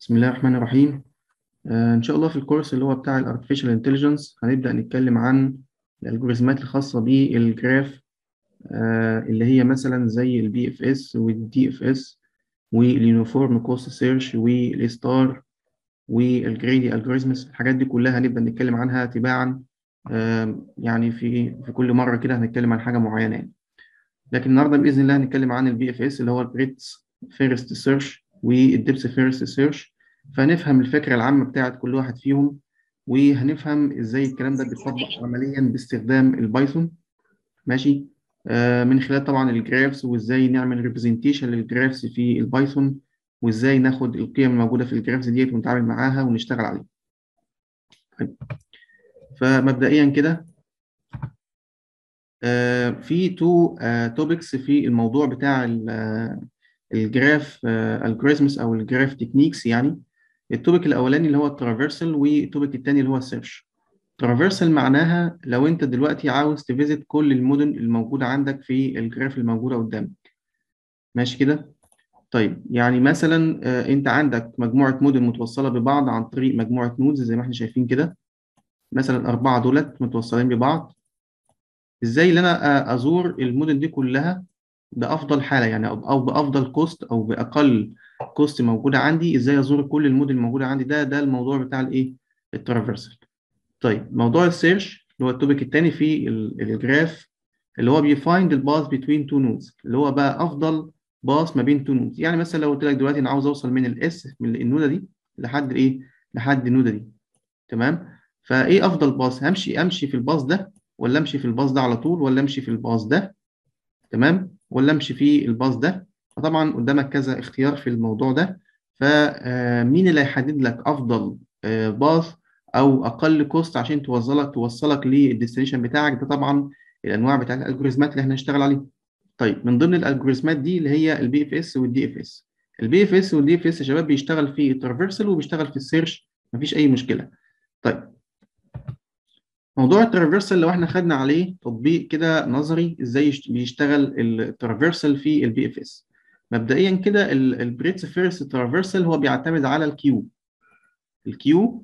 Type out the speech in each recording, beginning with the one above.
بسم الله الرحمن الرحيم آه إن شاء الله في الكورس اللي هو بتاع ال Artificial Intelligence هنبدأ نتكلم عن الألجوريزمات الخاصة بالجراف آه اللي هي مثلا زي ال BFS وال DFS واليونيفورم كوست سيرش والستار والجريدي الجوريزمز الحاجات دي كلها هنبدأ نتكلم عنها تباعا آه يعني في في كل مرة كده هنتكلم عن حاجة معينة يعني. لكن النهارده بإذن الله هنتكلم عن ال BFS اللي هو البريتس فيرست سيرش والدبس فيرست سيرش فهنفهم الفكرة العامة بتاعت كل واحد فيهم وهنفهم ازاي الكلام ده بيتطبق عمليا باستخدام البايثون ماشي آه من خلال طبعا الجرافس وازاي نعمل ريبريزنتيشن للجرافس في البايثون وازاي ناخد القيم الموجودة في الجرافس ديت ونتعامل معاها ونشتغل عليها طيب. فمبدئيا كده آه في تو توبكس في الموضوع بتاع الجراف الجوريزمز او الجراف تكنيكس يعني التوبيك الاولاني اللي هو الترافيرسال والتوبيك الثاني اللي هو السيرش ترافيرسال معناها لو انت دلوقتي عاوز تفيزت كل المدن الموجوده عندك في الجراف الموجوده قدامك ماشي كده طيب يعني مثلا انت عندك مجموعه مدن متوصله ببعض عن طريق مجموعه نودز زي ما احنا شايفين كده مثلا اربعه دولت متوصلين ببعض ازاي ان انا ازور المدن دي كلها بافضل حاله يعني او بافضل كوست او باقل كوست موجوده عندي ازاي ازور كل المدن الموجوده عندي ده ده الموضوع بتاع الايه الترافيرسال طيب موضوع السيرش اللي هو التوبيك الثاني في الجراف اللي هو بيفايند الباث بين تو نودز اللي هو بقى افضل باث ما بين تو نودز يعني مثلا لو قلت لك دلوقتي انا عاوز اوصل من الاس من النوده دي لحد الايه لحد النوده دي تمام فايه افضل باث همشي امشي في الباص ده ولا امشي في الباص ده على طول ولا امشي في الباص ده تمام ولا امشي في الباص ده فطبعا قدامك كذا اختيار في الموضوع ده فمين اللي هيحدد لك افضل باص او اقل كوست عشان توصلك توصلك للديستنيشن بتاعك ده طبعا الانواع بتاع الالجوريزمات اللي احنا هنشتغل عليها طيب من ضمن الالجوريزمات دي اللي هي البي اف اس والدي اف اس البي اف اس والدي اف اس يا شباب بيشتغل في الترافيرسال وبيشتغل في السيرش مفيش اي مشكله طيب موضوع الترافيرسال لو احنا خدنا عليه تطبيق كده نظري ازاي بيشتغل الترافيرسال في البي اف اس مبدئيا كده البريتس فيرست ترافيرسال هو بيعتمد على الكيو الكيو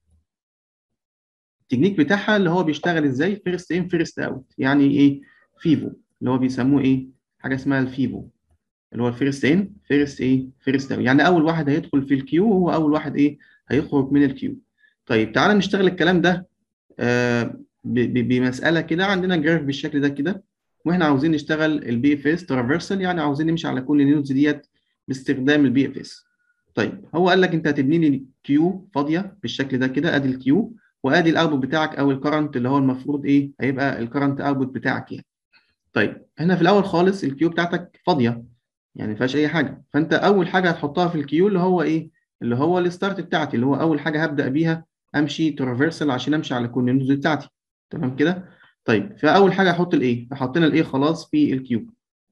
التكنيك بتاعها اللي هو بيشتغل ازاي فيرست ان فيرست اوت يعني ايه فيفو اللي هو بيسموه ايه حاجه اسمها الفيفو اللي هو الفيرست ان فيرست ايه فيرست اوت يعني اول واحد هيدخل في الكيو هو اول واحد ايه هيخرج من الكيو طيب تعالى نشتغل الكلام ده آه بمساله كده عندنا جراف بالشكل ده كده واحنا عاوزين نشتغل البي اف اس ترافيرسال يعني عاوزين نمشي على كل النودز ديت باستخدام البي اف اس طيب هو قال لك انت هتبني لي كيو فاضيه بالشكل ده كده ادي الكيو وادي الاوتبوت بتاعك او الكرنت اللي هو المفروض ايه هيبقى الكرنت اوتبوت بتاعك يعني طيب هنا في الاول خالص الكيو بتاعتك فاضيه يعني ما فيهاش اي حاجه فانت اول حاجه هتحطها في الكيو اللي هو ايه اللي هو الستارت بتاعتي اللي هو اول حاجه هبدا بيها امشي ترافيرسال عشان امشي على كل النودز بتاعتي تمام كده طيب فاول حاجه احط الايه فحطينا الايه خلاص في الكيو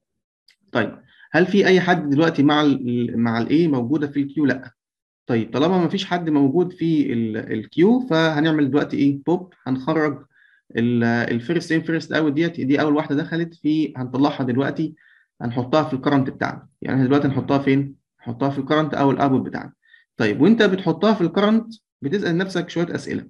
طيب هل في اي حد دلوقتي مع ال مع الايه موجوده في الكيو لا طيب طالما ما فيش حد موجود في الكيو فهنعمل دلوقتي ايه بوب هنخرج الفيرست ان فيرست اوت ديت دي اول واحده دخلت في هنطلعها دلوقتي هنحطها في الكرنت بتاعنا يعني احنا دلوقتي نحطها فين نحطها في الكرنت او الاوتبوت بتاعنا طيب وانت بتحطها في الكرنت بتسال نفسك شويه اسئله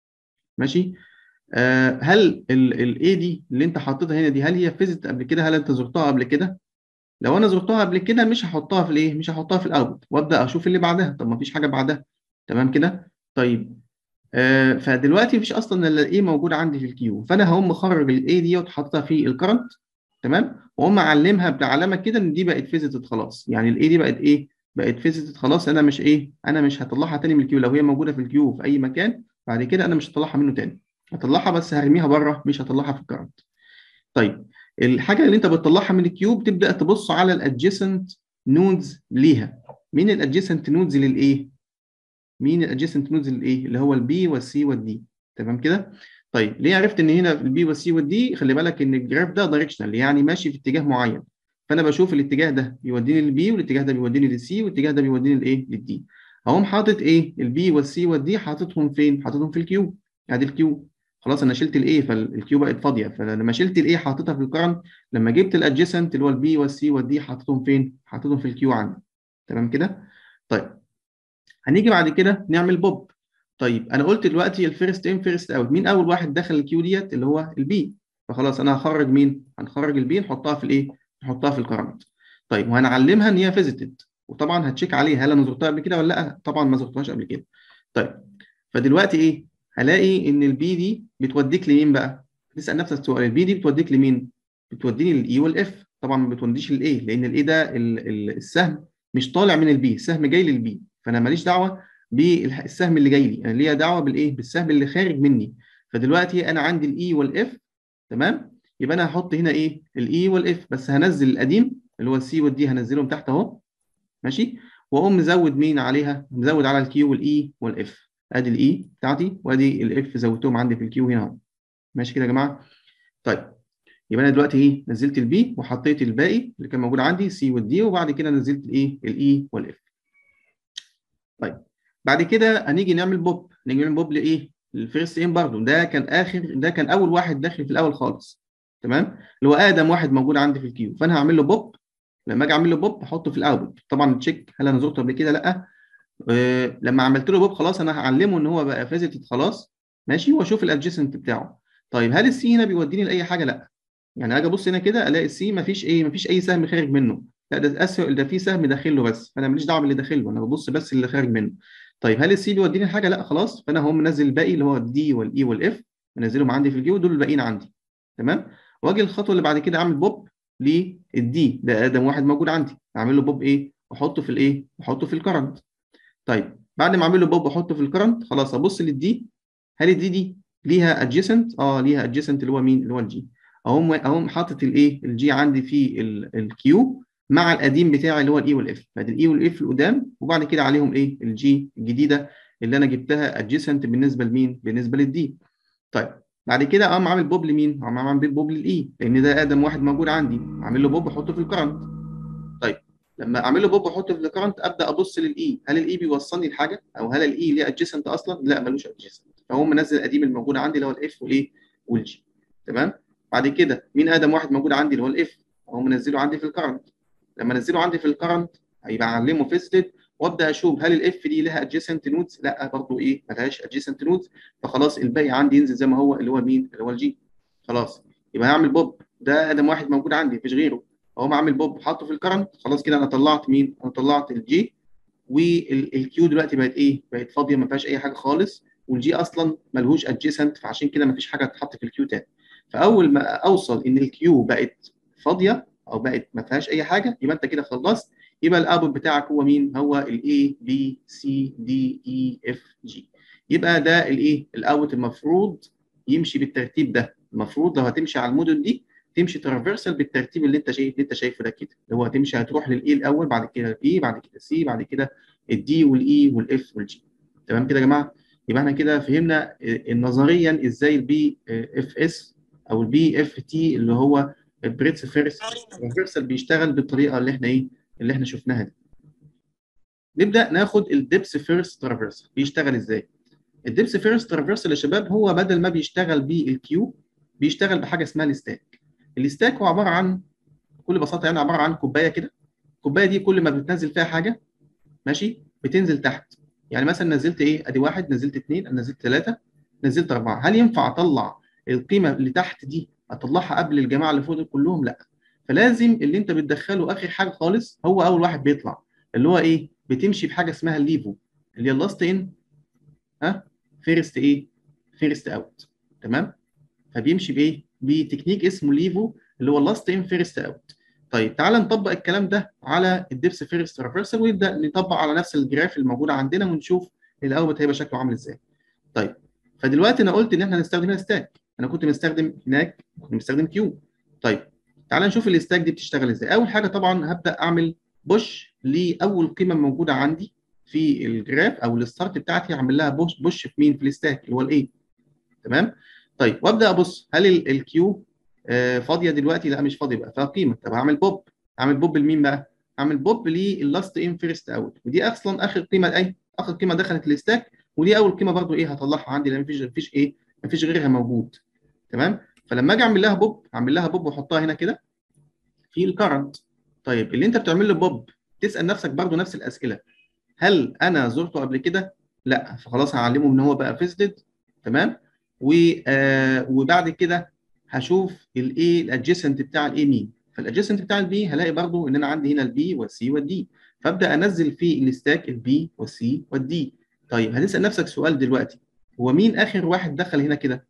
ماشي آه هل الاي دي اللي انت حاططها هنا دي هل هي فيزيت قبل كده هل انت زرتها قبل كده لو انا زرتها قبل كده مش هحطها في الايه مش هحطها في الاوت وابدا اشوف اللي بعدها طب ما فيش حاجه بعدها تمام كده طيب آه فدلوقتي مفيش اصلا الا الايه موجود عندي في الكيو فانا هقوم مخرج الاي دي وحاططها في الكرنت تمام واقوم معلمها بعلامه كده ان دي بقت فيزيتد خلاص يعني الاي دي بقت ايه بقت فيزيتد خلاص انا مش ايه انا مش هطلعها تاني من الكيو لو هي موجوده في الكيو في اي مكان بعد كده انا مش هطلعها منه تاني هطلعها بس هرميها بره مش هطلعها في الكرنت طيب الحاجه اللي انت بتطلعها من الكيوب تبدا تبص على الادجيسنت نودز ليها مين الادجيسنت نودز للايه مين الادجيسنت نودز للايه اللي هو البي والسي والدي تمام كده طيب ليه عرفت ان هنا البي والسي والدي خلي بالك ان الجراف ده دايركشنال يعني ماشي في اتجاه معين فانا بشوف الاتجاه ده بيوديني للبي والاتجاه ده بيوديني للسي والاتجاه ده بيوديني لايه للدي هقوم حاطط ايه البي والسي والدي حاططهم فين حاططهم في الكيو ادي الكيو خلاص انا شلت الايه فالكيو بقت فاضيه فلما شلت الايه حاططها في الكرنت لما جبت الادجيسنت اللي هو البي والسي والدي حاططهم فين حاططهم في الكيو عندي تمام كده طيب هنيجي بعد كده نعمل بوب طيب انا قلت دلوقتي الفيرست ان فيرست اوت مين اول واحد دخل الكيو ديت اللي هو البي فخلاص انا هخرج مين هنخرج البي نحطها في الايه نحطها في الكرنت طيب وهنعلمها ان هي فيزيتد وطبعا هتشيك عليها هل انا زرتها قبل كده ولا لا طبعا ما زرتهاش قبل كده طيب فدلوقتي ايه هلاقي ان البي دي بتوديك لمين بقى تسال نفسك السؤال البي دي بتوديك لمين بتوديني للاي والاف طبعا ما بتوديش للاي لان الاي ده السهم مش طالع من البي السهم جاي للبي فانا ماليش دعوه بالسهم اللي جاي لي انا ليا دعوه بالايه بالسهم اللي خارج مني فدلوقتي انا عندي الاي والاف تمام يبقى انا هحط هنا ايه الاي والاف بس هنزل القديم اللي هو السي والدي هنزلهم تحت اهو ماشي واقوم مزود مين عليها مزود على الكيو والاي والاف ادي الاي بتاعتي وادي الاف زودتهم عندي في الكيو هنا اهو ماشي كده يا جماعه طيب يبقى انا دلوقتي ايه نزلت البي وحطيت الباقي اللي كان موجود عندي سي والدي وبعد كده نزلت الايه الاي والاف طيب بعد كده هنيجي نعمل بوب نيجي نعمل بوب لايه الفيرست ان برضه ده كان اخر ده كان اول واحد داخل في الاول خالص تمام اللي هو اقدم واحد موجود عندي في الكيو فانا هعمل له بوب لما اجي اعمل له بوب احطه في الاوتبوت طبعا تشيك هل انا زرته قبل كده لا أه لما عملت له بوب خلاص انا هعلمه ان هو بقى فيزيتد خلاص ماشي واشوف الادجيسنت بتاعه طيب هل السي هنا بيوديني لاي حاجه لا يعني اجي ابص هنا كده الاقي السي مفيش ايه مفيش اي سهم خارج منه لا ده اسهل ده في سهم داخل له بس فانا ماليش دعوه باللي داخل له انا ببص بس اللي خارج منه طيب هل السي بيوديني حاجه لا خلاص فانا هو منزل الباقي اللي هو الدي والاي والاف منزلهم عندي في الكيو دول الباقيين عندي تمام واجي الخطوه اللي بعد كده اعمل بوب للدي ده ادم واحد موجود عندي اعمل له بوب ايه واحطه في الايه واحطه في الكرنت طيب بعد ما اعمل له بوب واحطه في الكرنت خلاص ابص للدي هل الدي دي ليها ادجيسنت اه ليها ادجيسنت اللي هو مين اللي هو الجي اقوم اقوم حاطط الايه الجي عندي في الكيو مع القديم بتاعي اللي هو الاي والاف فادي الاي والاف القدام وبعد كده عليهم ايه الجي الجديده اللي انا جبتها ادجيسنت بالنسبه لمين بالنسبه للدي طيب بعد كده اقوم عامل بوب لمين اقوم عامل بوب للاي لان ده اقدم واحد موجود عندي اعمل له بوب احطه في الكرنت طيب لما اعمل له بوب واحطه في الكرنت ابدا ابص للاي هل الاي بيوصلني لحاجه او هل الاي ليه ادجيسنت اصلا لا ملوش ادجيسنت فهو منزل القديم الموجود عندي اللي هو الاف والايه والجي تمام بعد كده مين اقدم واحد موجود عندي اللي هو الاف اهو منزله عندي في الكرنت لما انزله عندي في الكرنت هيبقى اعلمه فيزيتد وابدا اشوف هل الاف دي لها ادجيسنت نودز لا برضه ايه ما لهاش ادجيسنت نودز فخلاص الباقي عندي ينزل زي ما هو اللي هو مين اللي هو الجي خلاص يبقى هعمل بوب ده اقدم واحد موجود عندي مفيش غيره اقوم اعمل بوب حاطه في الكرنت خلاص كده انا طلعت مين انا طلعت الجي والكيو دلوقتي بقت ايه بقت فاضيه ما فيهاش اي حاجه خالص والجي اصلا ملهوش ادجيسنت فعشان كده ما فيش حاجه تتحط في الكيو تاني فاول ما اوصل ان الكيو بقت فاضيه او بقت ما فيهاش اي حاجه يبقى انت كده خلصت يبقى الاوتبوت بتاعك هو مين هو الاي بي سي دي اي اف جي يبقى ده الايه الاوت المفروض يمشي بالترتيب ده المفروض لو هتمشي على الموديل دي تمشي ترافيرسال بالترتيب اللي انت شايف اللي انت شايفه ده كده اللي هو هتمشي هتروح للاي الاول بعد كده البي بعد كده سي بعد كده الدي والاي والاف والجي تمام كده يا جماعه يبقى احنا كده فهمنا نظريا ازاي البي اف اس او البي اف تي اللي هو البريتس فيرست ترافيرسال بيشتغل بالطريقه اللي احنا ايه اللي احنا شفناها دي نبدا ناخد الدبس فيرست ترافيرسال بيشتغل ازاي الدبس فيرست ترافيرسال يا شباب هو بدل ما بيشتغل بالكيو بيشتغل بحاجه اسمها الستاك الستاك هو عباره عن بكل بساطه يعني عباره عن كوبايه كده الكوبايه دي كل ما بتنزل فيها حاجه ماشي بتنزل تحت يعني مثلا نزلت ايه ادي واحد نزلت اثنين نزلت ثلاثه نزلت اربعه هل ينفع اطلع القيمه اللي تحت دي اطلعها قبل الجماعه اللي فوق دول كلهم لا فلازم اللي انت بتدخله اخر حاجه خالص هو اول واحد بيطلع اللي هو ايه بتمشي بحاجه اسمها الليفو اللي هي اللاست ان ها فيرست ايه فيرست اوت تمام فبيمشي بايه بتكنيك اسمه ليفو اللي هو اللاست ان فيرست اوت طيب تعال نطبق الكلام ده على الدبس فيرست ترافيرسال ونبدا نطبق على نفس الجراف الموجود عندنا ونشوف الاوت هيبقى شكله عامل ازاي طيب فدلوقتي انا قلت ان احنا هنستخدم هنا ستاك انا كنت مستخدم هناك كنت مستخدم كيو طيب تعال نشوف الستاك دي بتشتغل ازاي اول حاجه طبعا هبدا اعمل بوش لاول قيمه موجوده عندي في الجراف او الستارت بتاعتي هعمل لها بوش بوش في مين في الستاك اللي هو الايه تمام طيب وابدا ابص هل الكيو آه فاضيه دلوقتي لا مش فاضيه بقى فيها قيمه طب هعمل بوب هعمل بوب لمين بقى هعمل بوب لللاست ان فيرست اوت ودي اصلا اخر قيمه اي اخر قيمه دخلت الستاك ودي اول قيمه برضو ايه هطلعها عندي لان مفيش مفيش ايه مفيش غيرها موجود تمام فلما اجي اعمل لها بوب هعمل لها بوب واحطها هنا كده في الكرنت طيب اللي انت بتعمل له بوب تسال نفسك برضو نفس الاسئله هل انا زرته قبل كده لا فخلاص هعلمه ان هو بقى فيزيتد تمام و آه وبعد كده هشوف الايه الادجيسنت بتاع الايه مين فالادجيسنت بتاع البي هلاقي برضو ان انا عندي هنا البي والسي والدي فابدا انزل في الستاك البي والسي والدي طيب هتسال نفسك سؤال دلوقتي هو مين اخر واحد دخل هنا كده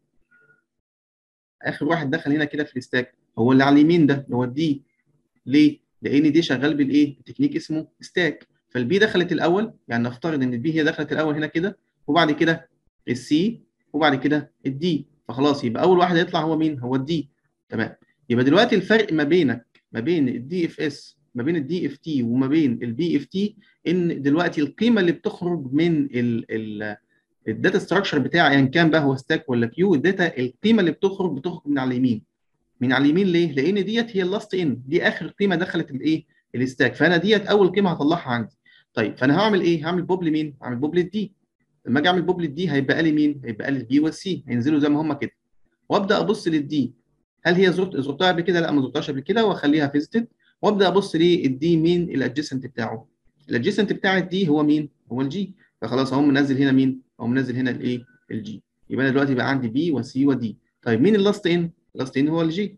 اخر واحد دخل هنا كده في الستاك هو اللي على اليمين ده اللي هو الدي ليه لان دي شغال بالايه تكنيك اسمه ستاك فالبي دخلت الاول يعني نفترض ان البي هي دخلت الاول هنا كده وبعد كده السي وبعد كده الدي فخلاص يبقى اول واحد هيطلع هو مين هو الدي تمام يبقى دلوقتي الفرق ما بينك ما بين الدي اف اس ما بين الدي اف تي وما بين البي اف تي ان دلوقتي القيمه اللي بتخرج من ال ال الداتا ستراكشر بتاعي ايا كان بقى هو ستاك ولا كيو الداتا القيمه اللي بتخرج بتخرج من على اليمين من على اليمين ليه؟ لان ديت هي اللاست ان دي اخر قيمه دخلت الايه؟ الستاك فانا ديت اول قيمه هطلعها عندي طيب فانا هعمل ايه؟ هعمل بوب لمين؟ هعمل بوب للدي لما اجي اعمل بوب للدي هيبقى لي مين؟ هيبقى لي البي والسي هينزلوا زي ما هم كده وابدا ابص للدي هل هي زرت زرتها قبل كده؟ لا ما زرتهاش قبل كده واخليها فيزيتد وابدا ابص للدي مين الادجيسنت بتاعه الادجيسنت بتاع الدي هو مين؟ هو الجي فخلاص اهو منزل هنا مين؟ اهو منزل هنا الايه؟ الجي يبقى انا دلوقتي بقى عندي بي وسي ودي طيب مين اللاست ان؟ اللاست ان هو الجي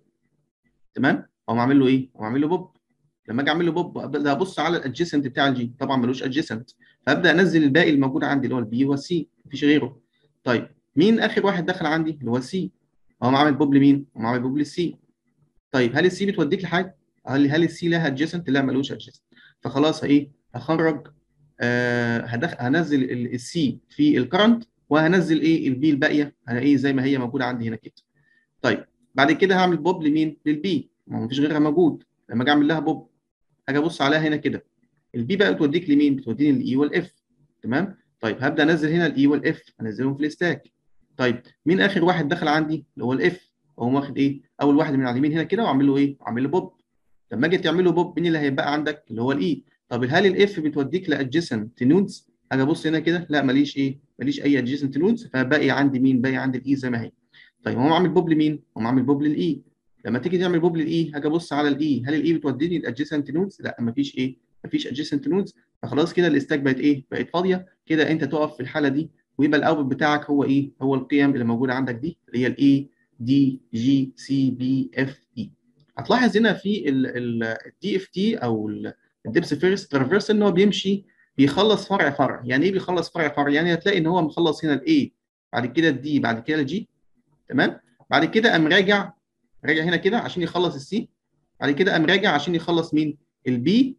تمام؟ اقوم عامل له ايه؟ اقوم عامل له بوب لما اجي اعمل له بوب ابدا ابص على الادجيسنت بتاع الجي طبعا ملوش ادجيسنت فابدا انزل الباقي الموجود عندي اللي هو البي والسي مفيش غيره طيب مين اخر واحد دخل عندي اللي هو السي اقوم عامل بوب لمين؟ اقوم عامل بوب للسي طيب هل السي بتوديك لحاجه؟ هل هل السي لها ادجيسنت؟ لا ملوش ادجيسنت فخلاص ايه؟ هخرج آه هدخ... هنزل السي في الكرنت وهنزل ايه البي الباقيه هلاقيه زي ما هي موجوده عندي هنا كده طيب بعد كده هعمل بوب لمين؟ للبي ما هو مفيش غيرها موجود لما اجي اعمل لها بوب هاجي ابص عليها هنا كده البي بقى بتوديك لمين؟ بتوديني الاي والاف تمام؟ طيب هبدا انزل هنا الاي والاف انزلهم في الستاك طيب مين اخر واحد دخل عندي؟ اللي هو الاف اقوم واخد ايه؟ اول واحد من على اليمين هنا كده واعمل له ايه؟ واعمل له بوب لما اجي تعمل له بوب مين اللي هيبقى عندك؟ اللي هو الاي طب هل الاف بتوديك لادجيسنت نودز؟ اجي ابص هنا كده لا ماليش ايه؟ ماليش اي ادجيسنت نودز فباقي عندي مين؟ باقي عندي الاي زي ما هي طيب هو عامل بوب لمين؟ هو عامل بوب للاي لما تيجي تعمل بوب للاي هاجي ابص على الاي هل الاي بتوديني الادجيسنت نودز؟ لا مفيش ايه؟ مفيش ادجيسنت نودز فخلاص كده الاستاك بقت ايه؟ بقت فاضيه كده انت تقف في الحاله دي ويبقى الاوتبوت بتاعك هو ايه؟ هو القيم اللي موجوده عندك دي اللي هي الاي دي جي سي بي اف اي هتلاحظ هنا في الدي اف تي او الدبس فيرست ترافيرس ان هو بيمشي بيخلص فرع فرع يعني ايه بيخلص فرع فرع يعني هتلاقي ان هو مخلص هنا الاي بعد كده الدي بعد كده الجي تمام بعد كده قام راجع راجع هنا كده عشان يخلص السي بعد كده قام راجع عشان يخلص مين البي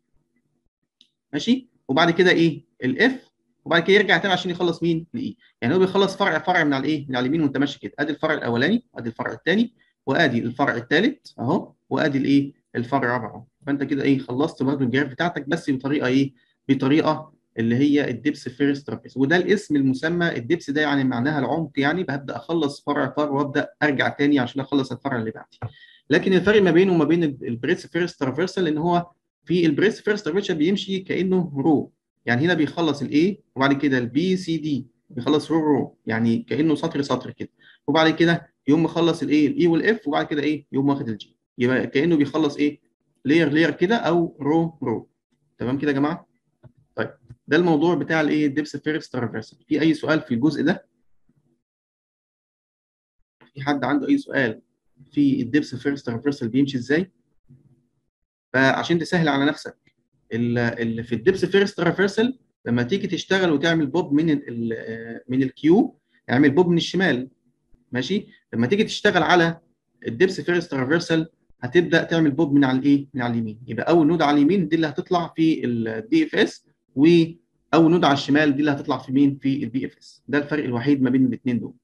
ماشي وبعد كده ايه الاف وبعد كده يرجع تاني عشان يخلص مين الاي يعني هو بيخلص فرع فرع من على الايه من على اليمين وانت ماشي كده ادي الفرع الاولاني وادي الفرع الثاني وادي الفرع الثالث اهو وادي الايه الفرع الرابع اهو فانت كده ايه خلصت برضه الجراف بتاعتك بس بطريقه ايه بطريقه اللي هي الدبس فيرست ترابيز وده الاسم المسمى الدبس ده يعني معناها العمق يعني ببدا اخلص فرع فرع وابدا ارجع تاني عشان اخلص الفرع اللي بعدي لكن الفرق ما بينه وما بين البريس فيرست ترافيرسال ان هو في البريس فيرست ترافيرسال بيمشي كانه رو يعني هنا بيخلص الاي وبعد كده البي سي دي بيخلص رو رو يعني كانه سطر سطر كده وبعد كده يقوم مخلص الايه الاي والاف وبعد كده ايه يقوم واخد الجي يبقى كانه بيخلص ايه لير لير كده او رو رو تمام كده يا جماعه طيب ده الموضوع بتاع الايه الدبس فيرست ترافيرسال في اي سؤال في الجزء ده في حد عنده اي سؤال في الدبس فيرست ترافيرسال بيمشي ازاي فعشان تسهل على نفسك اللي في الدبس فيرست ترافيرسال لما تيجي تشتغل وتعمل بوب من ال من الكيو اعمل بوب من الشمال ماشي لما تيجي تشتغل على الدبس فيرست ترافيرسال هتبدا تعمل بوب من على الايه من على اليمين يبقى اول نود على اليمين دي اللي هتطلع في الدي اف اس واول نود على الشمال دي اللي هتطلع في مين في البي اف اس ده الفرق الوحيد ما بين الاثنين دول